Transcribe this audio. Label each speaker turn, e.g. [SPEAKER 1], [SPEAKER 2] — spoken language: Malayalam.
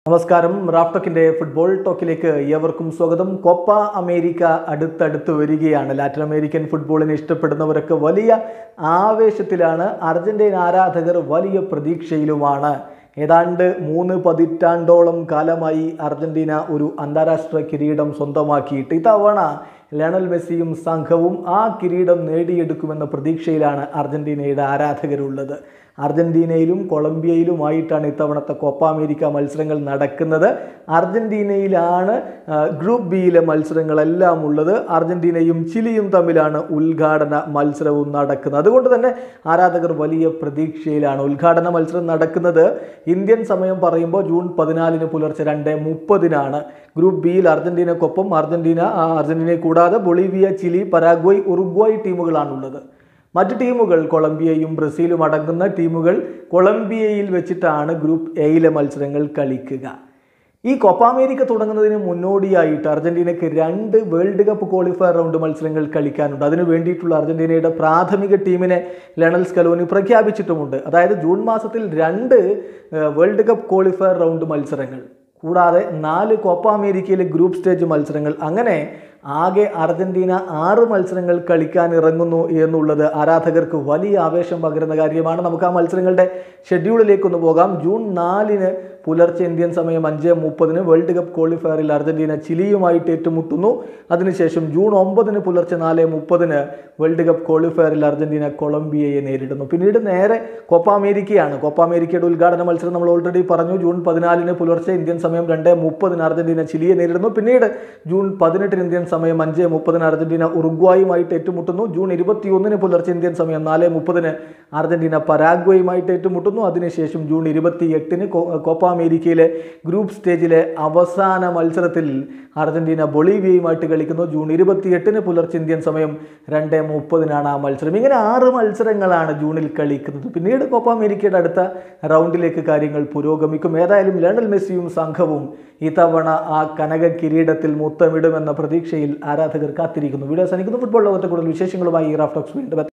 [SPEAKER 1] നമസ്കാരം റാഫ്ടോക്കിന്റെ ഫുട്ബോൾ ടോക്കിലേക്ക് ഏവർക്കും സ്വാഗതം കോപ്പ അമേരിക്ക അടുത്തടുത്ത് വരികയാണ് ലാറ്റിൻ അമേരിക്കൻ ഫുട്ബോളിനെ ഇഷ്ടപ്പെടുന്നവരൊക്കെ വലിയ ആവേശത്തിലാണ് അർജന്റീന ആരാധകർ വലിയ പ്രതീക്ഷയിലുമാണ് ഏതാണ്ട് മൂന്ന് പതിറ്റാണ്ടോളം കാലമായി അർജന്റീന ഒരു അന്താരാഷ്ട്ര കിരീടം സ്വന്തമാക്കിയിട്ട് ഇത്തവണ ലയണൽ മെസ്സിയും സംഘവും ആ കിരീടം നേടിയെടുക്കുമെന്ന പ്രതീക്ഷയിലാണ് അർജന്റീനയുടെ ആരാധകരുള്ളത് അർജന്റീനയിലും കൊളംബിയയിലുമായിട്ടാണ് ഇത്തവണത്തെ കോപ്പ അമേരിക്ക മത്സരങ്ങൾ നടക്കുന്നത് അർജന്റീനയിലാണ് ആ, ഗ്രൂപ്പ് ബിയിലെ മത്സരങ്ങളെല്ലാം ഉള്ളത് അർജന്റീനയും ചിലിയും തമ്മിലാണ് ഉദ്ഘാടന മത്സരവും നടക്കുന്നത് അതുകൊണ്ട് തന്നെ ആരാധകർ വലിയ പ്രതീക്ഷയിലാണ് ഉദ്ഘാടന മത്സരം നടക്കുന്നത് ഇന്ത്യൻ സമയം പറയുമ്പോൾ ജൂൺ പതിനാലിന് പുലർച്ചെ രണ്ട് മുപ്പതിനാണ് ഗ്രൂപ്പ് ബിയിൽ അർജന്റീനക്കൊപ്പം അർജന്റീന ആ, അർജന്റീനയെ കൂടാതെ ബൊളീവിയ ചിലി പരാഗ്വയ് ഉറുഗ്വായ് ടീമുകളാണുള്ളത് മറ്റ് ടീമുകൾ കൊളംബിയയും ബ്രസീലും അടങ്ങുന്ന ടീമുകൾ കൊളംബിയയിൽ വെച്ചിട്ടാണ് ഗ്രൂപ്പ് എയിലെ മത്സരങ്ങൾ കളിക്കുക ഈ കോപ്പ അമേരിക്ക തുടങ്ങുന്നതിന് മുന്നോടിയായിട്ട് അർജന്റീനയ്ക്ക് രണ്ട് വേൾഡ് കപ്പ് ക്വാളിഫയർ റൗണ്ട് മത്സരങ്ങൾ കളിക്കാനുണ്ട് അതിനു വേണ്ടിയിട്ടുള്ള അർജന്റീനയുടെ പ്രാഥമിക ടീമിനെ ലണൽ സ്കലോനി പ്രഖ്യാപിച്ചിട്ടുമുണ്ട് അതായത് ജൂൺ മാസത്തിൽ രണ്ട് ഏഹ്, വേൾഡ് കപ്പ് ക്വാളിഫയർ റൗണ്ട് മത്സരങ്ങൾ കൂടാതെ നാല് കോപ്പ അമേരിക്കയിലെ ഗ്രൂപ്പ് സ്റ്റേജ് മത്സരങ്ങൾ അങ്ങനെ ആകെ അർജന്റീന ആറ് മത്സരങ്ങൾ കളിക്കാൻ ഇറങ്ങുന്നു എന്നുള്ളത് ആരാധകർക്ക് വലിയ ആവേശം പകരുന്ന കാര്യമാണ് നമുക്ക് ആ മത്സരങ്ങളുടെ ഷെഡ്യൂളിലേക്കൊന്ന് പോകാം ജൂൺ നാലിന് പുലർച്ചെ ഇന്ത്യൻ സമയം അഞ്ച് മുപ്പതിന് വേൾഡ് കപ്പ് ക്വാളിഫയറിൽ അർജന്റീന ചിലിയുമായിട്ട് ഏറ്റുമുട്ടുന്നു അതിനുശേഷം ജൂൺ ഒമ്പതിന് പുലർച്ചെ നാല് മുപ്പതിന് വേൾഡ് കപ്പ് ക്വാളിഫയറിൽ അർജന്റീന കൊളംബിയയെ നേരിടുന്നു പിന്നീട് നേരെ കോപ്പ അമേരിക്കയാണ് കോപ്പ അമേരിക്കയുടെ ഉദ്ഘാടന മത്സരം നമ്മൾ ഓൾറെഡി പറഞ്ഞു ജൂൺ പതിനാലിന് പുലർച്ചെ ഇന്ത്യൻ സമയം രണ്ട് മുപ്പതിന് അർജന്റീന ചിലിയെ നേരിടുന്നു പിന്നീട് ജൂൺ പതിനെട്ടിന് ഇന്ത്യൻ സമയം അഞ്ച് മുപ്പതിന് അർജന്റീന ഉറുഗ്വായുമായിട്ട് ഏറ്റുമുട്ടുന്നു ജൂൺ ഇരുപത്തിയൊന്നിന് പുലർച്ചെ ഇന്ത്യൻ സമയം നാല് മുപ്പതിന് അർജന്റീന പരാഗ്വയുമായിട്ട് ഏറ്റുമുട്ടുന്നു അതിനുശേഷം ജൂൺ ഇരുപത്തി എട്ടിന് കോപ്പ അമേരിക്കയിലെ ഗ്രൂപ്പ് സ്റ്റേജിലെ അവസാന മത്സരത്തിൽ അർജന്റീന ബൊളീവിയയുമായിട്ട് കളിക്കുന്നു ജൂൺ ഇരുപത്തിയെട്ടിന് പുലർച്ചെ ഇന്ത്യൻ സമയം രണ്ട് മുപ്പതിനാണ് ആ മത്സരം ഇങ്ങനെ ആറ് മത്സരങ്ങളാണ് ജൂണിൽ കളിക്കുന്നത് പിന്നീട് കോപ്പ അമേരിക്കയുടെ അടുത്ത റൗണ്ടിലേക്ക് കാര്യങ്ങൾ പുരോഗമിക്കും ഏതായാലും ലയണൽ മെസ്സിയും സംഘവും ഇത്തവണ ആ കനക കിരീടത്തിൽ മുത്തമിടുമെന്ന പ്രതീക്ഷയിൽ ആരാധകർ കാത്തിരിക്കുന്നു വീഡിയോ സനിക്കുന്നു ഫുട്ബോൾ ലോകത്തെ കൂടുതൽ വിശേഷങ്ങളുമായി റാഫ്റ്റോക്സ് വീണ്ടും എത്താം